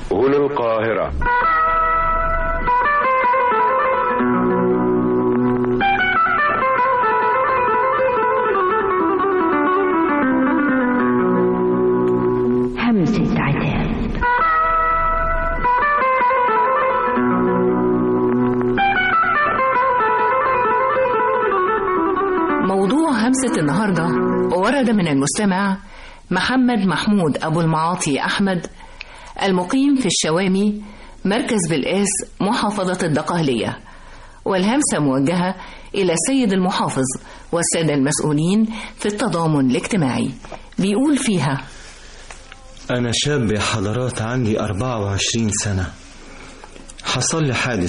هنا القاهرة همسة عتاب موضوع همسة النهاردة ورد من المستمع محمد محمود أبو المعاطي أحمد المقيم في الشوامي مركز بالقاس محافظة الدقهلية والهمسة موجهة إلى السيد المحافظ والسادة المسؤولين في التضامن الاجتماعي بيقول فيها أنا شاب يا حضرات عندي 24 سنة حصل لي حادث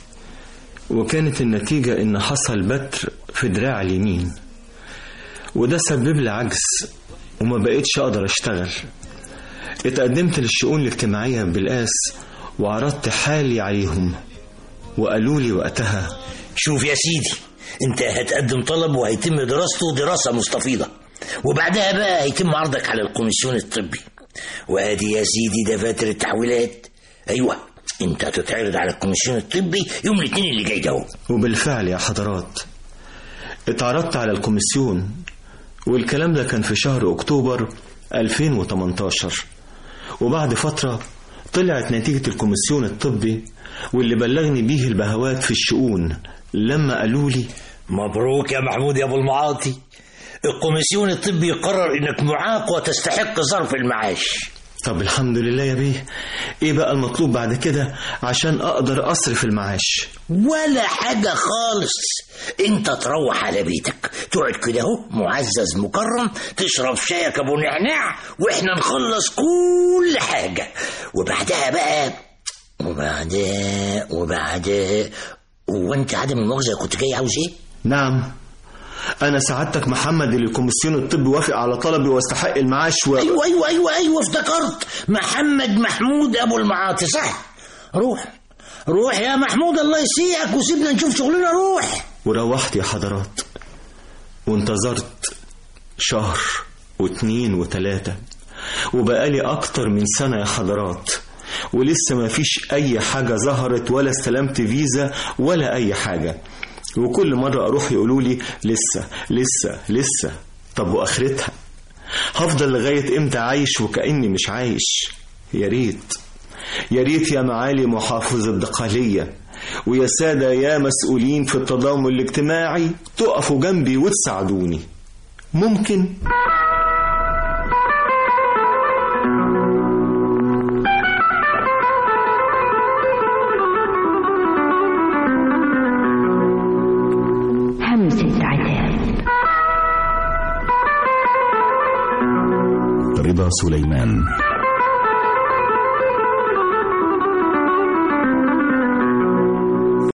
وكانت النتيجة إن حصل بتر في دراع اليمين وده سبب لي عجز وما بقيتش أقدر أشتغل اتقدمت للشؤون الاجتماعية بالقاس وعرضت حالي عليهم وقالوا لي وقتها شوف يا سيدي انت هتقدم طلب وهيتم دراسته دراسة مستفيضة وبعدها بقى هيتم عرضك على الكوميسيون الطبي وادي يا سيدي دفاتر التحويلات ايوه انت هتتعرض على الكوميسيون الطبي يوم الاثنين اللي جاي ده اهو. وبالفعل يا حضرات اتعرضت على الكوميسيون والكلام ده كان في شهر أكتوبر 2018 وبعد فترة طلعت نتيجة الكوميسيون الطبي واللي بلغني بيه البهوات في الشؤون لما قالوا لي مبروك يا محمود يا ابو المعاطي الكوميسيون الطبي قرر انك معاق وتستحق ظرف المعاش طب الحمد لله يا بيه ايه بقى المطلوب بعد كده عشان اقدر اصرف المعاش ولا حاجة خالص انت تروح على بيتك تقعد كده اهو معزز مكرم تشرب شايك ابو نعناع واحنا نخلص كل حاجة وبعدها بقى وبعدها وبعدها وانت عدم المؤاخذة كنت جاي عاوز ايه؟ نعم انا سعادتك محمد اللي الكوميسيون الطبي وافق على طلبي واستحق المعاش و... ايوه ايوه ايوه ايوه افتكرت محمد محمود ابو المعاطي صح روح روح يا محمود الله يسيئك وسيبنا نشوف شغلنا روح وروحت يا حضرات وانتظرت شهر واتنين وتلاتة وبقالي أكتر من سنة يا حضرات ولسه ما فيش أي حاجة ظهرت ولا استلمت فيزا ولا أي حاجة وكل مرة أروح يقولوا لي لسه لسه لسه طب وآخرتها هفضل لغاية إمتى عايش وكأني مش عايش يا ريت يا ريت يا معالي محافظ الدقهلية ويا سادة يا مسؤولين في التضامن الاجتماعي تقفوا جنبي وتساعدوني ممكن همسة عتاب رضا سليمان